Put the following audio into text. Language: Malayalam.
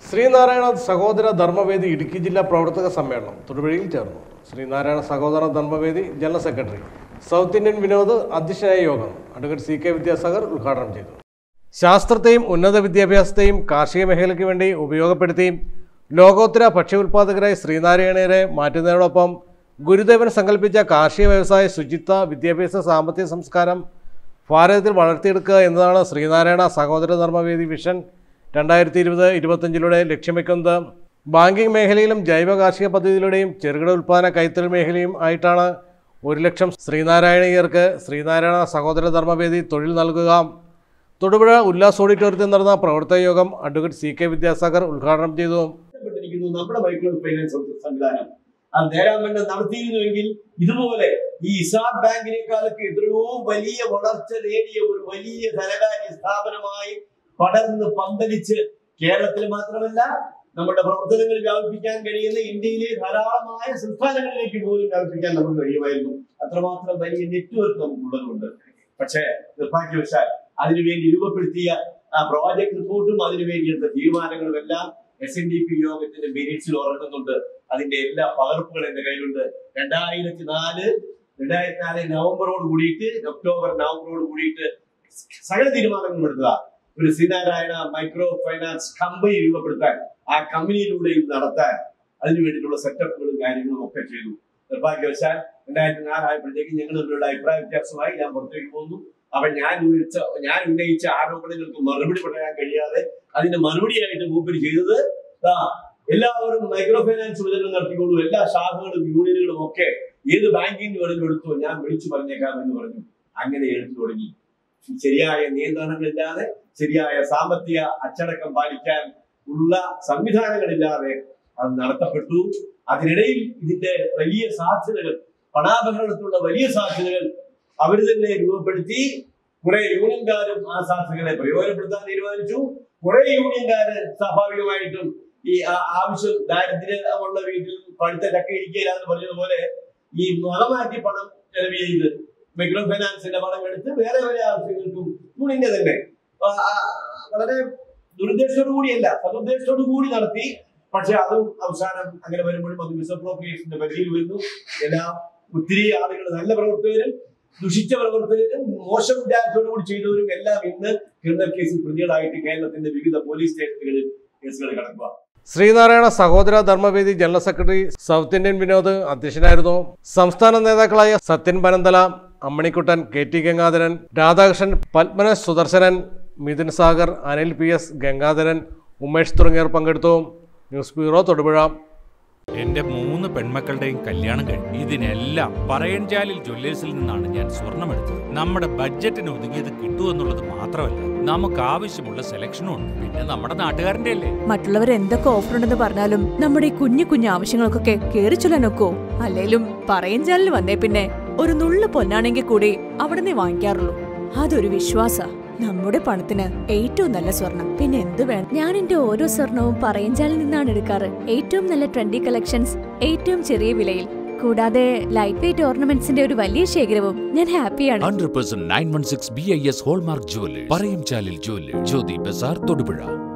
ശ്രീനാരായണ സഹോദര ധർമ്മവേദി ഇടുക്കി ജില്ലാ പ്രവർത്തക സമ്മേളനം തൊടുപുഴയിൽ ചേർന്നു Sreenarayana Sahodara Dharmavedi general secretary South Indian Vinod അധ്യക്ഷനായ യോഗം അഡ്വക്കേറ്റ് സി കെ വിദ്യാസാഗർ ഉദ്ഘാടനം ചെയ്തു ശാസ്ത്രത്തെയും ഉന്നത വിദ്യാഭ്യാസത്തെയും കാർഷിക മേഖലയ്ക്ക് വേണ്ടി ഉപയോഗപ്പെടുത്തി ലോകോത്തര ഭക്ഷ്യ ഉൽപ്പാദകരായി ശ്രീനാരായണരെ മാറ്റുന്നതിനോടൊപ്പം ഗുരുദേവൻ സങ്കല്പിച്ച കാർഷിക വ്യവസായ ശുചിത്വ വിദ്യാഭ്യാസ സാമ്പത്തിക സംസ്കാരം ഭാരതത്തിൽ വളർത്തിയെടുക്കുക എന്നതാണ് ശ്രീനാരായണ സഹോദര ധർമ്മവേദി വിഷൻ രണ്ടായിരത്തി ഇരുപത് ഇരുപത്തഞ്ചിലൂടെ ലക്ഷ്യം വെക്കുന്നത് ബാങ്കിംഗ് മേഖലയിലും ജൈവ കാർഷിക പദ്ധതിയിലൂടെയും ചെറുകിട ഉൽപ്പാദന കൈത്തറി മേഖലയും ആയിട്ടാണ് ഒരു ലക്ഷം ശ്രീനാരായണീയർക്ക് ശ്രീനാരായണ സഹോദര ധർമ്മവേദി തൊഴിൽ നൽകുക തൊടുപുഴ ഉല്ലാസ് ഓഡിറ്റോറിയത്തിൽ നടന്ന പ്രവർത്തക യോഗം അഡ്വക്കേറ്റ് സി കെ വിദ്യാസാഗർ ഉദ്ഘാടനം ചെയ്തു ബന്ധപ്പെട്ടിരിക്കുന്നു നമ്മുടെ മൈക്രോ ഫൈനാൻസ് സംവിധാനം അത് നേരാൻ വേണ്ട നടത്തിയിരുന്നുവെങ്കിൽ ഇതുപോലെ ഈ ഇസാബ് ബാങ്കിനേക്കാളൊക്കെ എത്രയോ വലിയ വളർച്ച നേടിയ ഒരു വലിയ ധനകാര്യ സ്ഥാപനമായി പടർന്ന് പന്തലിച്ച് കേരളത്തിൽ മാത്രമല്ല നമ്മുടെ പ്രവർത്തനങ്ങൾ വ്യാപിപ്പിക്കാൻ കഴിയുന്ന ഇന്ത്യയിലെ ധാരാളമായ സംസ്ഥാനങ്ങളിലേക്ക് പോലും വ്യാപിപ്പിക്കാൻ നമുക്ക് കഴിയുമായിരുന്നു അത്രമാത്രം വലിയ നെറ്റ്വർക്ക് നമുക്കുള്ളതുകൊണ്ട് പക്ഷേ നിർഭാഗ്യവശാൽ അതിനുവേണ്ടി രൂപപ്പെടുത്തിയ ആ പ്രോജക്ട് റിപ്പോർട്ടും അതിനുവേണ്ടി എടുത്ത തീരുമാനങ്ങളും എല്ലാം എസ് എൻ ഡി പി യോഗത്തിന്റെ മിനിറ്റ്സിൽ ഉറങ്ങുന്നുണ്ട് അതിന്റെ എല്ലാ പകർപ്പുകളും എന്റെ കയ്യിലുണ്ട് രണ്ടായിരത്തി നാല് രണ്ടായിരത്തി നാല് നവംബറോട് കൂടിയിട്ട് ഒക്ടോബർ നവംബറോട് കൂടിയിട്ട് സകല തീരുമാനങ്ങളും എടുത്തതാ ഒരു ശ്രീനാരായണ മൈക്രോ ഫൈനാൻസ് കമ്പനി രൂപപ്പെടുത്താൻ ആ കമ്പനിയിലൂടെ ഇത് നടത്താൻ അതിനു വേണ്ടിയിട്ടുള്ള സെറ്റപ്പുകളും കാര്യങ്ങളും ഒക്കെ ചെയ്തു നിർഭാഗ്യവശാൽ രണ്ടായിരത്തി നാലായപ്പോഴത്തേക്ക് ഞങ്ങൾ തമ്മിലുള്ള അഭിപ്രായ വ്യത്യാസമായി ഞാൻ പുറത്തേക്ക് പോന്നു അപ്പൊ ഞാൻ ഉന്നയിച്ച ഞാൻ ഉന്നയിച്ച ആരോപണങ്ങൾക്ക് മറുപടി പറയാൻ കഴിയാതെ അതിന്റെ മറുപടിയായിട്ട് മൂപ്പര് ചെയ്തത് ദാ എല്ലാവരും മൈക്രോ ഫൈനാൻസ് വിതരണം നടത്തിക്കോളൂ എല്ലാ ശാഖകളും യൂണിയനുകളും ഒക്കെ ഏത് ബാങ്കിന് വേണമെങ്കിലും എടുത്തോ ഞാൻ വിളിച്ചു പറഞ്ഞേക്കാം എന്ന് പറഞ്ഞു അങ്ങനെ എടുത്തു തുടങ്ങി ശരിയായ നിയന്ത്രണങ്ങളില്ലാതെ ശരിയായ സാമ്പത്തിക അച്ചടക്കം പാലിക്കാൻ ഉള്ള സംവിധാനങ്ങളില്ലാതെ അത് നടത്തപ്പെട്ടു അതിനിടയിൽ ഇതിന്റെ വലിയ സാധ്യതകൾ പണാപകരണത്തിലുള്ള വലിയ സാധ്യതകൾ അവർ തന്നെ രൂപപ്പെടുത്തി കുറെ യൂണിയൻകാരും ആ സാധ്യതകളെ പ്രയോജനപ്പെടുത്താൻ തീരുമാനിച്ചു കുറെ യൂണിയൻകാര് സ്വാഭാവികമായിട്ടും ഈ ആ- ആവശ്യം ദാരിദ്ര്യമുള്ള വീട്ടിൽ പഴുത്ത ചക്ക ഇരിക്കുകയില്ല എന്ന് പറഞ്ഞതുപോലെ ഈ മാറ്റി പണം ചെലവ് ചെയ്ത് മൈക്രോ ഫൈനാൻസിന്റെ പണം എടുത്ത് വേറെ വേറെ ആവശ്യങ്ങൾക്കും യൂണിയന്റെ തന്നെ ആ, ആ, വളരെ ദുരുദ്ദേശത്തോടു കൂടിയല്ല സതുദ്ദേശത്തോടു കൂടി നടത്തി പക്ഷെ അതും അവസാനം അങ്ങനെ വരുമ്പോഴും അത് മിസ്അപ്രോപ്രിയേഷന്റെ പരിധിയിൽ വരുന്നു എല്ലാം ഒത്തിരി ആളുകൾ നല്ല പ്രവർത്തകരും ദുഷിച്ച പ്രവർത്തകരും മോശം വിചാരത്തോടു കൂടി ചെയ്തവരും എല്ലാം ഇന്ന് ക്രിമിനൽ കേസിൽ പ്രതികളായിട്ട് കേരളത്തിന്റെ വിവിധ പോലീസ് സ്റ്റേഷനുകളിൽ കേസുകൾ കിടക്കുക Sreenarayana Sahodara Dharmavedi general secretary South Indian Vinod അധ്യക്ഷനായിരുന്നു സംസ്ഥാന നേതാക്കളായ Sathyan Pananthala Ammanikuttan K T Gangadharan Radhakrishnan Padmanabh Sudarshanan Mithun Sagar Anil P S Gangadharan Umesh തുടങ്ങിയവർ പങ്കെടുത്തു ന്യൂസ് ബ്യൂറോ തൊടുപുഴ എന്റെ മൂന്ന് പെൺമക്കളുടെയും കല്യാണം കഴിഞ്ഞു ഇതിനെല്ലാം പറയൻചാലിൽ ജ്വല്ലേഴ്സിൽ നിന്നാണ് ഞാൻ സ്വർണമെടുത്തത് നമ്മുടെ ബഡ്ജറ്റിന് ഒതുങ്ങിയത് കിട്ടുമെന്നുള്ളത് മാത്രമല്ല നമുക്ക് ആവശ്യമുള്ള സെലക്ഷനും ഉണ്ട് പിന്നെ നമ്മുടെ നാട്ടുകാരന്റെ അല്ലേ മറ്റുള്ളവർ എന്തൊക്കെ ഓഫർ ഉണ്ടെന്ന് പറഞ്ഞാലും നമ്മുടെ ഈ കുഞ്ഞു കുഞ്ഞു ആവശ്യങ്ങൾക്കൊക്കെ കേറി ചൊല്ലാനൊക്കോ അല്ലേലും പറയഞ്ചാലിൽ വന്നേ പിന്നെ ഒരു നുള്ളു പൊന്നാണെങ്കിൽ കൂടി അവിടെ നിന്ന് വാങ്ങിക്കാറുള്ളൂ അതൊരു വിശ്വാസ നമ്മുടെ പണത്തിന് ഏറ്റവും നല്ല സ്വർണം പിന്നെ എന്ത് വേണം ഞാൻ എന്റെ ഓരോ സ്വർണവും പറയഞ്ചാലിൽ നിന്നാണ് എടുക്കാറ് ഏറ്റവും നല്ല ട്രെൻഡി കളക്ഷൻസ് ഏറ്റവും ചെറിയ വിലയിൽ കൂടാതെ ലൈറ്റ് വെയിറ്റ് ഓർണമെന്റ്സിന്റെ ഒരു വലിയ ശേഖരവും ഞാൻ ഹാപ്പിയാണ് hundred percent nine one six B I S hallmark jewellers പറയും ചാലിൽ ജുവല്ലേഴ്സ് ജ്യോതി ബസാർ തൊടുപുഴ